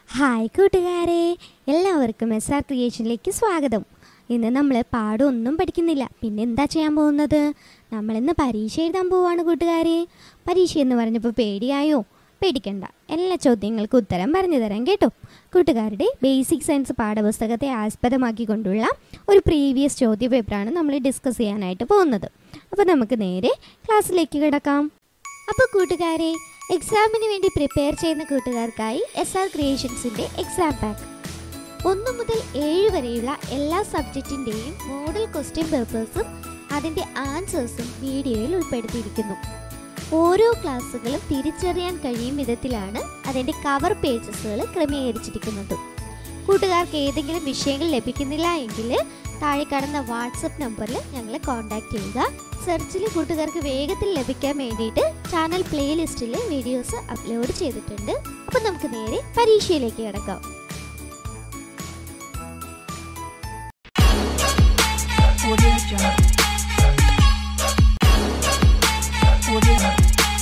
Hi കൂട്ടുകാരെ എല്ലാവർക്കും S R ക്രിയേഷനിലേക്ക് സ്വാഗതം ഇന്ന് നമ്മൾ പാടൊന്നും പഠിക്കുന്നില്ല പിന്നെ എന്താ ചെയ്യാൻ പോകുന്നത് നമ്മളിന്ന് പരീക്ഷ എഴുതാൻ പോവാണ് കൂട്ടുകാരെ പരീക്ഷ എന്ന് പറഞ്ഞപ്പോൾ പേടിയായോ പേടിക്കണ്ട എല്ലാ ചോദ്യങ്ങൾക്കും ഉത്തരം പറഞ്ഞു തരാം കേട്ടോ കൂട്ടുകാരുടെ ബേസിക് സയൻസ് പാഠപുസ്തകത്തെ ആസ്പദമാക്കിക്കൊണ്ടുള്ള ഒരു പ്രീവിയസ് ചോദ്യ പേപ്പറാണ് നമ്മൾ ഡിസ്കസ് ചെയ്യാനായിട്ട് പോകുന്നത് അപ്പോൾ നമുക്ക് നേരെ ക്ലാസ്സിലേക്ക് കിടക്കാം അപ്പോൾ കൂട്ടുകാരെ എക്സാമിന് വേണ്ടി പ്രിപ്പയർ ചെയ്യുന്ന കൂട്ടുകാർക്കായി എസ് ആർ ക്രിയേഷൻസിൻ്റെ എക്സാം പാക്ക് ഒന്ന് മുതൽ ഏഴ് വരെയുള്ള എല്ലാ സബ്ജക്റ്റിൻ്റെയും മോഡൽ ക്വസ്റ്റ്യൻ പേപ്പേഴ്സും അതിൻ്റെ ആൻസേഴ്സും വീഡിയോയിൽ ഉൾപ്പെടുത്തിയിരിക്കുന്നു ഓരോ ക്ലാസ്സുകളും തിരിച്ചറിയാൻ കഴിയും വിധത്തിലാണ് അതിൻ്റെ കവർ പേജസുകൾ ക്രമീകരിച്ചിരിക്കുന്നത് കൂട്ടുകാർക്ക് ഏതെങ്കിലും വിഷയങ്ങൾ ലഭിക്കുന്നില്ല എങ്കിൽ താഴെ കാണുന്ന വാട്സപ്പ് നമ്പറിൽ ഞങ്ങളെ കോൺടാക്ട് ചെയ്യുക സെർച്ചിൽ കൂട്ടുകാർക്ക് വേഗത്തിൽ ലഭിക്കാൻ വേണ്ടിയിട്ട് ചാനൽ പ്ലേലിസ്റ്റിൽ വീഡിയോസ് അപ്ലോഡ് ചെയ്തിട്ടുണ്ട് അപ്പം നമുക്ക് നേരെ പരീക്ഷയിലേക്ക് കിടക്കാം Audio Jungle. Audio Jungle.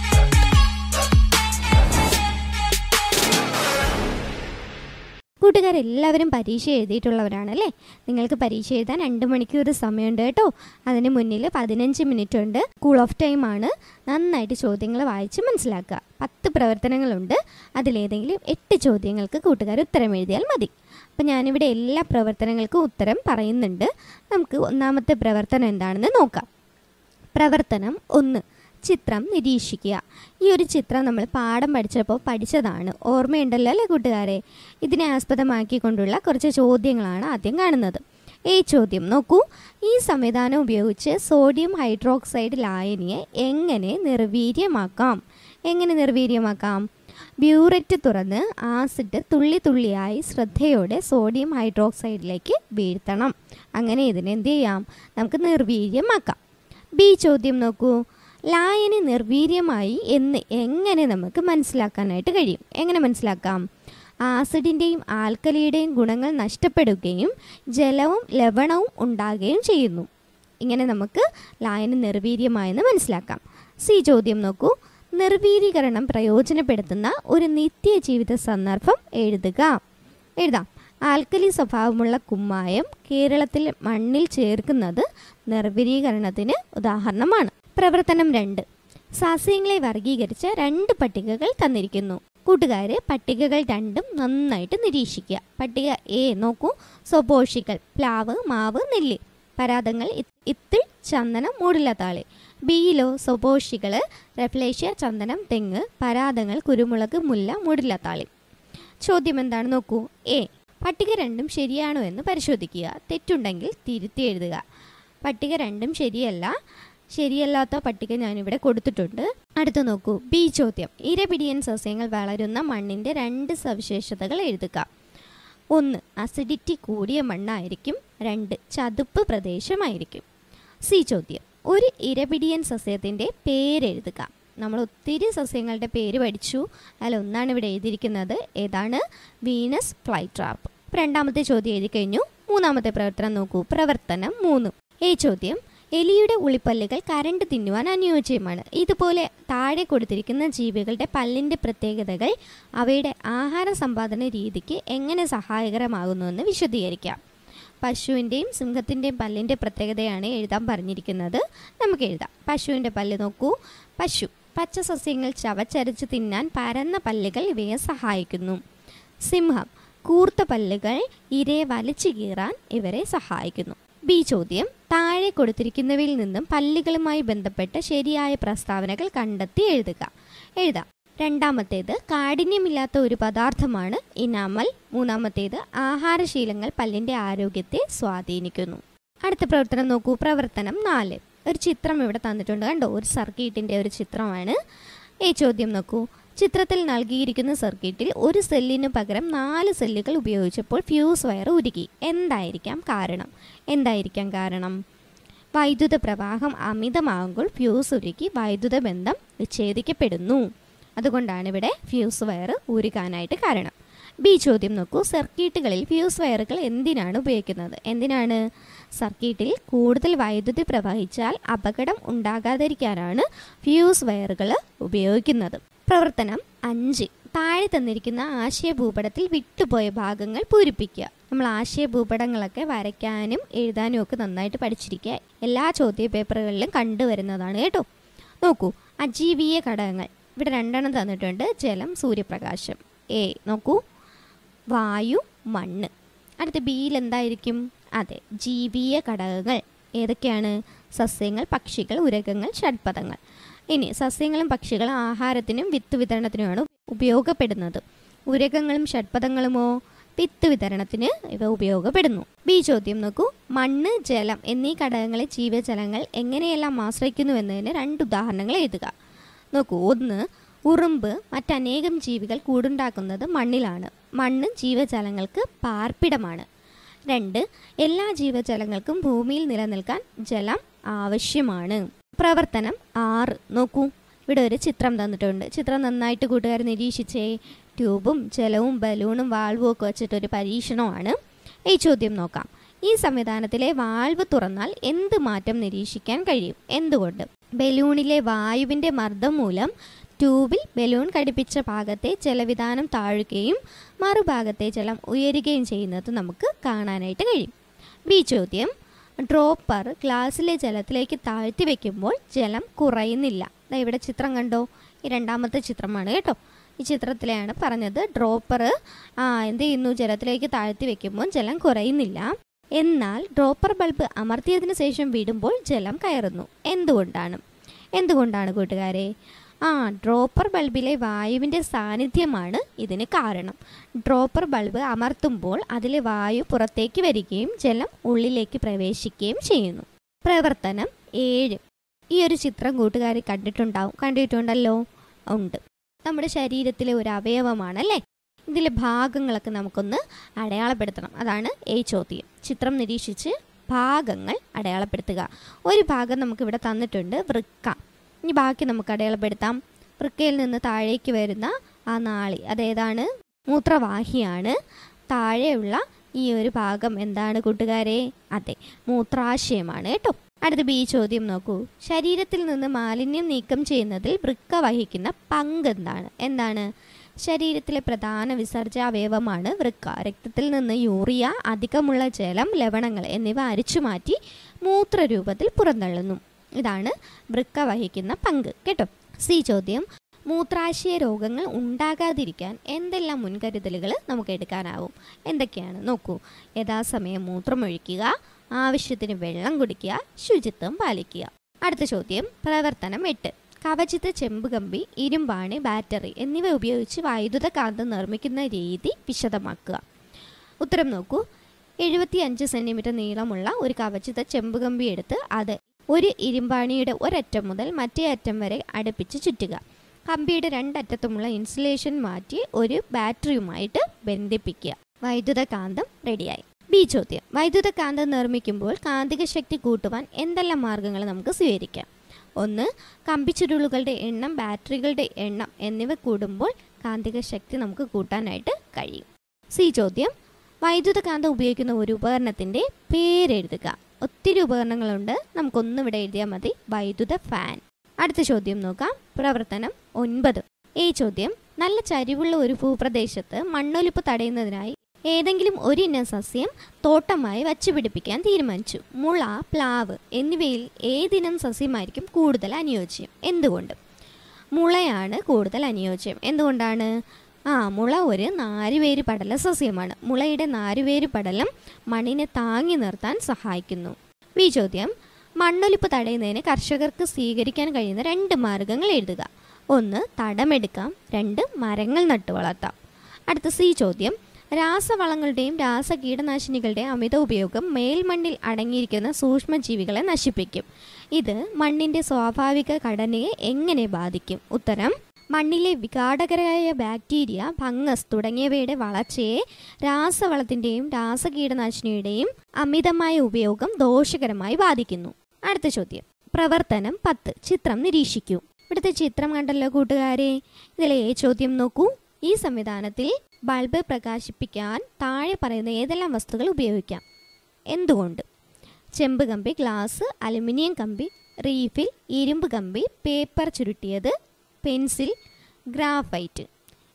കൂട്ടുകാരെല്ലാവരും പരീക്ഷ എഴുതിയിട്ടുള്ളവരാണല്ലേ നിങ്ങൾക്ക് പരീക്ഷ എഴുതാൻ രണ്ട് മണിക്കൂർ സമയമുണ്ട് കേട്ടോ അതിന് മുന്നിൽ പതിനഞ്ച് മിനിറ്റ് ഉണ്ട് കൂൾ ഓഫ് ടൈം ആണ് നന്നായിട്ട് ചോദ്യങ്ങൾ വായിച്ച് മനസ്സിലാക്കുക പത്ത് പ്രവർത്തനങ്ങളുണ്ട് അതിലേതെങ്കിലും എട്ട് ചോദ്യങ്ങൾക്ക് കൂട്ടുകാർ ഉത്തരം എഴുതിയാൽ മതി അപ്പം ഞാനിവിടെ എല്ലാ പ്രവർത്തനങ്ങൾക്കും ഉത്തരം പറയുന്നുണ്ട് നമുക്ക് ഒന്നാമത്തെ പ്രവർത്തനം എന്താണെന്ന് നോക്കാം പ്രവർത്തനം ഒന്ന് ചിത്രം നിരീക്ഷിക്കുക ഈ ഒരു ചിത്രം നമ്മൾ പാഠം പഠിച്ചപ്പോൾ പഠിച്ചതാണ് ഓർമ്മയുണ്ടല്ലോ അല്ലേ കൂട്ടുകാരെ ഇതിനെ ആസ്പദമാക്കിക്കൊണ്ടുള്ള കുറച്ച് ചോദ്യങ്ങളാണ് ആദ്യം കാണുന്നത് ഈ ചോദ്യം നോക്കൂ ഈ സംവിധാനം ഉപയോഗിച്ച് സോഡിയം ഹൈഡ്രോക്സൈഡ് ലായനിയെ എങ്ങനെ നിർവീര്യമാക്കാം എങ്ങനെ നിർവീര്യമാക്കാം ബ്യൂററ്റ് തുറന്ന് ആസിഡ് തുള്ളി തുള്ളിയായി ശ്രദ്ധയോടെ സോഡിയം ഹൈഡ്രോക്സൈഡിലേക്ക് വീഴ്ത്തണം അങ്ങനെ ഇതിനെ എന്ത് ചെയ്യാം നമുക്ക് നിർവീര്യമാക്കാം ബി ചോദ്യം നോക്കൂ ലായനി നിർവീര്യമായി എന്ന് എങ്ങനെ നമുക്ക് മനസ്സിലാക്കാനായിട്ട് കഴിയും എങ്ങനെ മനസ്സിലാക്കാം ആസിഡിൻ്റെയും ആൽക്കലിയുടെയും ഗുണങ്ങൾ നഷ്ടപ്പെടുകയും ജലവും ലവണവും ഉണ്ടാകുകയും ചെയ്യുന്നു ഇങ്ങനെ നമുക്ക് ലായനി നിർവീര്യമായെന്ന് മനസ്സിലാക്കാം സി ചോദ്യം നോക്കൂ നിർവീരീകരണം പ്രയോജനപ്പെടുത്തുന്ന ഒരു നിത്യജീവിത സന്ദർഭം എഴുതുക എഴുതാം ആൽക്കലി സ്വഭാവമുള്ള കുമ്മായം കേരളത്തിൽ മണ്ണിൽ ചേർക്കുന്നത് നിർവീരീകരണത്തിന് ഉദാഹരണമാണ് പ്രവർത്തനം രണ്ട് സസ്യങ്ങളെ വർഗീകരിച്ച രണ്ട് പട്ടികകൾ തന്നിരിക്കുന്നു കൂട്ടുകാര് പട്ടികകൾ രണ്ടും നന്നായിട്ട് നിരീക്ഷിക്കുക പട്ടിക എ നോക്കൂ സ്വപോഷികൾ പ്ലാവ് മാവ് നെല്ല് പരാതങ്ങൾ ഇ- ഇത്തിൾ ചന്ദനം മൂടിലത്താളി ബിയിലോ സ്വപോഷികൾ റെഫ്ലേഷ്യ ചന്ദനം തെങ്ങ് പരാതങ്ങൾ കുരുമുളക് മുല്ല മൂടിലത്താളി ചോദ്യം എന്താണ് നോക്കൂ എ പട്ടിക രണ്ടും ശരിയാണോ എന്ന് പരിശോധിക്കുക തെറ്റുണ്ടെങ്കിൽ തിരുത്തി എഴുതുക പട്ടിക രണ്ടും ശരിയല്ല ശരിയല്ലാത്ത പട്ടിക ഞാനിവിടെ കൊടുത്തിട്ടുണ്ട് അടുത്ത നോക്കൂ ബി ചോദ്യം ഇരപിടിയൻ സസ്യങ്ങൾ വളരുന്ന മണ്ണിൻ്റെ രണ്ട് സവിശേഷതകൾ എഴുതുക ഒന്ന് അസിഡിറ്റി കൂടിയ മണ്ണായിരിക്കും രണ്ട് ചതുപ്പ് പ്രദേശമായിരിക്കും സി ചോദ്യം ഒരു ഇരപിടിയൻ സസ്യത്തിൻ്റെ പേരെഴുതുക നമ്മൾ ഒത്തിരി സസ്യങ്ങളുടെ പേര് പഠിച്ചു അതിൽ ഒന്നാണ് ഇവിടെ എഴുതിയിരിക്കുന്നത് ഏതാണ് വീനസ് ഫ്ലൈട്രാപ്പ് രണ്ടാമത്തെ ചോദ്യം എഴുതി കഴിഞ്ഞു മൂന്നാമത്തെ പ്രവർത്തനം നോക്കൂ പ്രവർത്തനം മൂന്ന് ഏ ചോദ്യം എലിയുടെ ഉളിപ്പല്ലുകൾ കരണ്ട് തിന്നുവാൻ അനുയോജ്യമാണ് ഇതുപോലെ താഴെ കൊടുത്തിരിക്കുന്ന ജീവികളുടെ പല്ലിൻ്റെ പ്രത്യേകതകൾ അവയുടെ ആഹാര സമ്പാദന രീതിക്ക് എങ്ങനെ സഹായകരമാകുന്നുവെന്ന് വിശദീകരിക്കാം പശുവിൻ്റെയും സിംഹത്തിൻ്റെയും പല്ലിൻ്റെ പ്രത്യേകതയാണ് എഴുതാൻ പറഞ്ഞിരിക്കുന്നത് നമുക്ക് എഴുതാം പശുവിൻ്റെ പല്ല് നോക്കൂ പശു പച്ച സസ്യങ്ങൾ ചവച്ചരച്ച് തിന്നാൻ പരന്ന പല്ലുകൾ ഇവയെ സഹായിക്കുന്നു സിംഹം കൂർത്ത പല്ലുകൾ ഇരയെ വലിച്ചു കീറാൻ ഇവരെ സഹായിക്കുന്നു ബി ചോദ്യം താഴെ കൊടുത്തിരിക്കുന്നവയിൽ നിന്നും പല്ലുകളുമായി ബന്ധപ്പെട്ട ശരിയായ പ്രസ്താവനകൾ കണ്ടെത്തി എഴുതുക എഴുതാം രണ്ടാമത്തേത് കാഠിന്യമില്ലാത്ത ഒരു പദാർത്ഥമാണ് ഇനാമൽ മൂന്നാമത്തേത് ആഹാരശീലങ്ങൾ പല്ലിൻ്റെ ആരോഗ്യത്തെ സ്വാധീനിക്കുന്നു അടുത്ത പ്രവർത്തനം നോക്കൂ പ്രവർത്തനം നാല് ഒരു ചിത്രം ഇവിടെ തന്നിട്ടുണ്ട് കണ്ടോ ഒരു സർക്യൂട്ടിൻ്റെ ഒരു ചിത്രമാണ് ഈ ചോദ്യം നോക്കൂ ചിത്രത്തിൽ നൽകിയിരിക്കുന്ന സർക്യൂട്ടിൽ ഒരു സെല്ലിന് പകരം നാല് സെല്ലുകൾ ഉപയോഗിച്ചപ്പോൾ ഫ്യൂസ് വയർ ഉരുകി എന്തായിരിക്കാം കാരണം എന്തായിരിക്കാം കാരണം വൈദ്യുത പ്രവാഹം അമിതമാകുമ്പോൾ ഫ്യൂസ് ഉരുക്കി വൈദ്യുത ബന്ധം വിച്ഛേദിക്കപ്പെടുന്നു അതുകൊണ്ടാണ് ഇവിടെ ഫ്യൂസ് വയർ ഉരുകാനായിട്ട് കാരണം ബി ചോദ്യം നോക്കൂ സർക്യൂട്ടുകളിൽ ഫ്യൂസ് വയറുകൾ എന്തിനാണ് ഉപയോഗിക്കുന്നത് എന്തിനാണ് സർക്യൂട്ടിൽ കൂടുതൽ വൈദ്യുതി പ്രവഹിച്ചാൽ അപകടം ഉണ്ടാകാതിരിക്കാനാണ് ഫ്യൂസ് വയറുകൾ ഉപയോഗിക്കുന്നത് പ്രവർത്തനം അഞ്ച് താഴെ തന്നിരിക്കുന്ന ആശയ ഭൂപടത്തിൽ വിട്ടുപോയ ഭാഗങ്ങൾ പൂരിപ്പിക്കുക നമ്മൾ ആശയ ഭൂപടങ്ങളൊക്കെ വരയ്ക്കാനും എഴുതാനും ഒക്കെ നന്നായിട്ട് പഠിച്ചിരിക്കുക എല്ലാ ചോദ്യ പേപ്പറുകളിലും കണ്ടുവരുന്നതാണ് കേട്ടോ നോക്കൂ അജീവീയ ഘടകങ്ങൾ ഇവിടെ രണ്ടെണ്ണം തന്നിട്ടുണ്ട് ജലം സൂര്യപ്രകാശം എ നോക്കൂ വായു മണ്ണ് അടുത്ത ബിയിൽ എന്തായിരിക്കും അതെ ജീവീയ ഘടകങ്ങൾ ഏതൊക്കെയാണ് സസ്യങ്ങൾ പക്ഷികൾ ഉരകങ്ങൾ ഷഡ്പദങ്ങൾ ഇനി സസ്യങ്ങളും പക്ഷികളും ആഹാരത്തിനും വിത്ത് വിതരണത്തിനുമാണ് ഉപയോഗപ്പെടുന്നത് ഉരകങ്ങളും ഷഡ്പദങ്ങളുമോ വിത്ത് വിതരണത്തിന് ഇവ ഉപയോഗപ്പെടുന്നു ബി ചോദ്യം നോക്കൂ മണ്ണ് ജലം എന്നീ ഘടകങ്ങളെ ജീവജലങ്ങൾ എങ്ങനെയെല്ലാം ആശ്രയിക്കുന്നു എന്നതിന് രണ്ട് ഉദാഹരണങ്ങൾ എഴുതുക നോക്കൂ ഒന്ന് ഉറുമ്പ് മറ്റനേകം ജീവികൾ കൂടുണ്ടാക്കുന്നത് മണ്ണിലാണ് മണ്ണ് ജീവജാലങ്ങൾക്ക് പാർപ്പിടമാണ് രണ്ട് എല്ലാ ജീവജാലങ്ങൾക്കും ഭൂമിയിൽ നിലനിൽക്കാൻ ജലം ആവശ്യമാണ് പ്രവർത്തനം ആറ് നോക്കൂ ഇവിടെ ഒരു ചിത്രം തന്നിട്ടുണ്ട് ചിത്രം നന്നായിട്ട് കൂട്ടുകാർ നിരീക്ഷിച്ചേ ട്യൂബും ജലവും ബലൂണും വാൾവും ഒക്കെ വെച്ചിട്ടൊരു പരീക്ഷണമാണ് ഈ ചോദ്യം നോക്കാം ഈ സംവിധാനത്തിലെ വാൾവ് തുറന്നാൽ എന്ത് മാറ്റം നിരീക്ഷിക്കാൻ കഴിയും എന്തുകൊണ്ട് ബലൂണിലെ വായുവിൻ്റെ മർദ്ദം മൂലം ട്യൂബിൽ ബലൂൺ ഘടിപ്പിച്ച ഭാഗത്തെ ജലവിധാനം താഴുകയും മറുഭാഗത്തെ ജലം ഉയരുകയും ചെയ്യുന്നത് നമുക്ക് കാണാനായിട്ട് കഴിയും ബി ചോദ്യം ഡ്രോപ്പർ ഗ്ലാസ്സിലെ ജലത്തിലേക്ക് താഴ്ത്തി വെക്കുമ്പോൾ ജലം കുറയുന്നില്ല ദാ ഇവിടെ ചിത്രം കണ്ടോ ഈ രണ്ടാമത്തെ ചിത്രമാണ് കേട്ടോ ഈ ചിത്രത്തിലെയാണ് പറഞ്ഞത് ഡ്രോപ്പർ ആ എന്ത് ചെയ്യുന്നു ജലത്തിലേക്ക് താഴ്ത്തി വെക്കുമ്പോൾ ജലം കുറയുന്നില്ല എന്നാൽ ഡ്രോപ്പർ ബൾബ് അമർത്തിയതിനു ശേഷം വിടുമ്പോൾ ജലം കയറുന്നു എന്തുകൊണ്ടാണ് എന്തുകൊണ്ടാണ് കൂട്ടുകാരെ ആ ഡ്രോപ്പർ ബൾബിലെ വായുവിൻ്റെ സാന്നിധ്യമാണ് ഇതിന് കാരണം ഡ്രോപ്പർ ബൾബ് അമർത്തുമ്പോൾ അതിലെ വായു പുറത്തേക്ക് വരികയും ജലം ഉള്ളിലേക്ക് പ്രവേശിക്കുകയും ചെയ്യുന്നു പ്രവർത്തനം ഏഴ് ഈ ഒരു ചിത്രം കൂട്ടുകാർ കണ്ടിട്ടുണ്ടാവും കണ്ടിട്ടുണ്ടല്ലോ ഉണ്ട് നമ്മുടെ ശരീരത്തിലെ ഒരു അവയവമാണ് അല്ലേ ഇതിലെ ഭാഗങ്ങളൊക്കെ നമുക്കൊന്ന് അടയാളപ്പെടുത്തണം അതാണ് ഈ ചോദ്യം ചിത്രം നിരീക്ഷിച്ച് ഭാഗങ്ങൾ അടയാളപ്പെടുത്തുക ഒരു ഭാഗം നമുക്കിവിടെ തന്നിട്ടുണ്ട് വൃക്ക ഇനി ബാക്കി നമുക്ക് അടയാളപ്പെടുത്താം വൃക്കയിൽ നിന്ന് താഴേക്ക് വരുന്ന ആ നാളി അതേതാണ് മൂത്രവാഹിയാണ് താഴെയുള്ള ഈ ഒരു ഭാഗം എന്താണ് കൂട്ടുകാരെ അതെ മൂത്രാശയമാണ് കേട്ടോ അടുത്ത ബി ചോദ്യം നോക്കൂ ശരീരത്തിൽ നിന്ന് മാലിന്യം നീക്കം ചെയ്യുന്നതിൽ വൃക്ക വഹിക്കുന്ന പങ്ക് എന്താണ് എന്താണ് ശരീരത്തിലെ പ്രധാന വിസർജ അവയവമാണ് വൃക്ക രക്തത്തിൽ നിന്ന് യൂറിയ അധികമുള്ള ജലം ലവണങ്ങൾ എന്നിവ അരിച്ചു മാറ്റി മൂത്രരൂപത്തിൽ പുറന്തള്ളുന്നു ഇതാണ് വൃക്ക വഹിക്കുന്ന പങ്ക് കേട്ടോ സി ചോദ്യം മൂത്രാശയ രോഗങ്ങൾ ഉണ്ടാകാതിരിക്കാൻ എന്തെല്ലാം മുൻകരുതലുകൾ നമുക്ക് എടുക്കാനാവും എന്തൊക്കെയാണ് നോക്കൂ യഥാസമയം മൂത്രമൊഴിക്കുക ആവശ്യത്തിന് വെള്ളം കുടിക്കുക ശുചിത്വം പാലിക്കുക അടുത്ത ചോദ്യം പ്രവർത്തനം എട്ട് കവചിത ചെമ്പുകമ്പി ഇരുമ്പാണി ബാറ്ററി എന്നിവ ഉപയോഗിച്ച് വൈദ്യുത കാന്തം നിർമ്മിക്കുന്ന രീതി വിശദമാക്കുക ഉത്തരം നോക്കൂ എഴുപത്തി അഞ്ച് സെൻറ്റിമീറ്റർ നീളമുള്ള ഒരു കവചിത ചെമ്പുകമ്പി എടുത്ത് അത് ഒരു ഇരുമ്പാണിയുടെ ഒരറ്റം മുതൽ മറ്റേ അറ്റം വരെ അടുപ്പിച്ച് ചുറ്റുക കമ്പിയുടെ രണ്ടറ്റത്തുമുള്ള ഇൻസുലേഷൻ മാറ്റി ഒരു ബാറ്ററിയുമായിട്ട് ബന്ധിപ്പിക്കുക വൈദ്യുത കാന്തം റെഡിയായി ബി ചോദ്യം വൈദ്യുത കാന്തം നിർമ്മിക്കുമ്പോൾ കാന്തിക ശക്തി കൂട്ടുവാൻ എന്തെല്ലാം മാർഗങ്ങൾ നമുക്ക് സ്വീകരിക്കാം ഒന്ന് കമ്പിച്ചുരുളുകളുടെ എണ്ണം ബാറ്ററികളുടെ എണ്ണം എന്നിവ കൂടുമ്പോൾ കാന്തിക ശക്തി നമുക്ക് കൂട്ടാനായിട്ട് കഴിയും സി ചോദ്യം വൈദ്യുത കാന്തം ഉപയോഗിക്കുന്ന ഒരു ഉപകരണത്തിൻ്റെ പേരെഴുതുക ഒത്തിരി ഉപകരണങ്ങളുണ്ട് നമുക്കൊന്നും ഇവിടെ എഴുതിയാൽ മതി വൈദ്യുത ഫാൻ അടുത്ത ചോദ്യം നോക്കാം പ്രവർത്തനം ഒൻപത് ഈ ചോദ്യം നല്ല ചരിവുള്ള ഒരു ഭൂപ്രദേശത്ത് മണ്ണൊലിപ്പ് തടയുന്നതിനായി ഏതെങ്കിലും ഒരു ഇനം സസ്യം തോട്ടമായി വച്ചുപിടിപ്പിക്കാൻ തീരുമാനിച്ചു മുള പ്ലാവ് എന്നിവയിൽ ഏതിനം സസ്യമായിരിക്കും കൂടുതൽ അനുയോജ്യം എന്തുകൊണ്ട് മുളയാണ് കൂടുതൽ അനുയോജ്യം എന്തുകൊണ്ടാണ് ആ മുള ഒരു നാരുവേര് പടല സസ്യമാണ് മുളയുടെ നാരുവേര് പടലം മണ്ണിനെ താങ്ങി നിർത്താൻ സഹായിക്കുന്നു വി ചോദ്യം മണ്ണൊലിപ്പ് തടയുന്നതിന് കർഷകർക്ക് സ്വീകരിക്കാൻ കഴിയുന്ന രണ്ട് മാർഗങ്ങൾ എഴുതുക ഒന്ന് തടമെടുക്കാം രണ്ട് മരങ്ങൾ നട്ടു വളർത്താം അടുത്ത സി ചോദ്യം രാസവളങ്ങളുടെയും രാസകീടനാശിനികളുടെയും അമിത ഉപയോഗം മേൽമണ്ണിൽ അടങ്ങിയിരിക്കുന്ന സൂക്ഷ്മജീവികളെ നശിപ്പിക്കും ഇത് മണ്ണിൻ്റെ സ്വാഭാവിക ഘടനയെ എങ്ങനെ ബാധിക്കും ഉത്തരം മണ്ണിലെ വിഘാടകരായ ബാക്ടീരിയ ഫംഗസ് തുടങ്ങിയവയുടെ വളർച്ചയെ രാസവളത്തിൻ്റെയും രാസകീടനാശിനിയുടെയും അമിതമായ ഉപയോഗം ദോഷകരമായി ബാധിക്കുന്നു അടുത്ത ചോദ്യം പ്രവർത്തനം പത്ത് ചിത്രം നിരീക്ഷിക്കൂ ഇവിടുത്തെ ചിത്രം കണ്ടല്ലോ കൂട്ടുകാരെ ഇതിലെ ഏ ചോദ്യം നോക്കൂ ഈ സംവിധാനത്തിൽ ബൾബ് പ്രകാശിപ്പിക്കാൻ താഴെ പറയുന്ന ഏതെല്ലാം വസ്തുക്കൾ ഉപയോഗിക്കാം എന്തുകൊണ്ട് ചെമ്പ് കമ്പി ഗ്ലാസ് അലുമിനിയം കമ്പി റീഫിൽ ഇരുമ്പ് കമ്പി പേപ്പർ ചുരുട്ടിയത് പെൻസിൽ ഗ്രാഫൈറ്റ്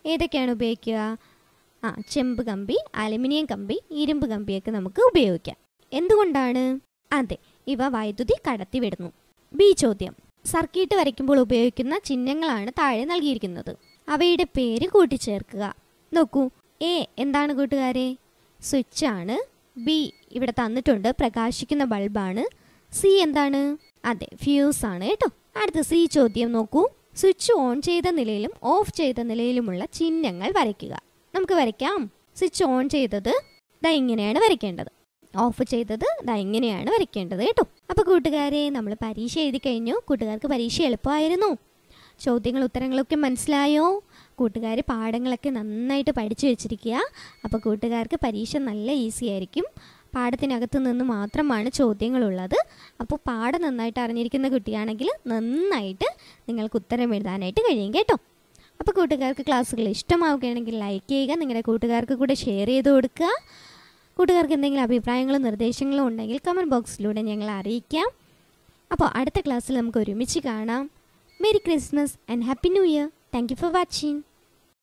ഏതൊക്കെയാണ് ഉപയോഗിക്കുക ആ ചെമ്പ് കമ്പി അലുമിനിയം കമ്പി ഇരുമ്പ് കമ്പിയൊക്കെ നമുക്ക് ഉപയോഗിക്കാം എന്തുകൊണ്ടാണ് അതെ ഇവ വൈദ്യുതി കടത്തിവിടുന്നു ബി ചോദ്യം സർക്യൂട്ട് വരയ്ക്കുമ്പോൾ ഉപയോഗിക്കുന്ന ചിഹ്നങ്ങളാണ് താഴെ നൽകിയിരിക്കുന്നത് അവയുടെ പേര് കൂട്ടിച്ചേർക്കുക നോക്കൂ എ എന്താണ് കൂട്ടുകാരെ സ്വിച്ച് ആണ് ബി ഇവിടെ തന്നിട്ടുണ്ട് പ്രകാശിക്കുന്ന ബൾബാണ് സി എന്താണ് അതെ ഫ്യൂസ് ആണ് കേട്ടോ അടുത്ത സി ചോദ്യം നോക്കൂ സ്വിച്ച് ഓൺ ചെയ്ത നിലയിലും ഓഫ് ചെയ്ത നിലയിലുമുള്ള ചിഹ്നങ്ങൾ വരയ്ക്കുക നമുക്ക് വരയ്ക്കാം സ്വിച്ച് ഓൺ ചെയ്തത് ദാ ഇങ്ങനെയാണ് വരയ്ക്കേണ്ടത് ഓഫ് ചെയ്തത് ദാ ഇങ്ങനെയാണ് വരയ്ക്കേണ്ടത് കേട്ടോ അപ്പോൾ കൂട്ടുകാരെ നമ്മൾ പരീക്ഷ എഴുതി കഴിഞ്ഞു കൂട്ടുകാർക്ക് പരീക്ഷ എളുപ്പമായിരുന്നു ചോദ്യങ്ങൾ ഉത്തരങ്ങളൊക്കെ മനസ്സിലായോ കൂട്ടുകാർ പാഠങ്ങളൊക്കെ നന്നായിട്ട് പഠിച്ചു വെച്ചിരിക്കുക അപ്പോൾ കൂട്ടുകാർക്ക് പരീക്ഷ നല്ല ഈസി ആയിരിക്കും പാഠത്തിനകത്ത് നിന്ന് മാത്രമാണ് ചോദ്യങ്ങളുള്ളത് അപ്പോൾ പാഠം നന്നായിട്ട് അറിഞ്ഞിരിക്കുന്ന കുട്ടിയാണെങ്കിൽ നന്നായിട്ട് നിങ്ങൾക്ക് ഉത്തരം എഴുതാനായിട്ട് കഴിയും കേട്ടോ അപ്പോൾ കൂട്ടുകാർക്ക് ക്ലാസ്സുകൾ ഇഷ്ടമാവുകയാണെങ്കിൽ ലൈക്ക് ചെയ്യുക നിങ്ങളുടെ കൂട്ടുകാർക്ക് കൂടെ ഷെയർ ചെയ്ത് കൊടുക്കുക കൂട്ടുകാർക്ക് എന്തെങ്കിലും അഭിപ്രായങ്ങളും നിർദ്ദേശങ്ങളും ഉണ്ടെങ്കിൽ കമൻറ്റ് ബോക്സിലൂടെ ഞങ്ങളെ അറിയിക്കാം അപ്പോൾ അടുത്ത ക്ലാസ്സിൽ നമുക്ക് ഒരുമിച്ച് കാണാം merry Christmas and happy new year thank you for watching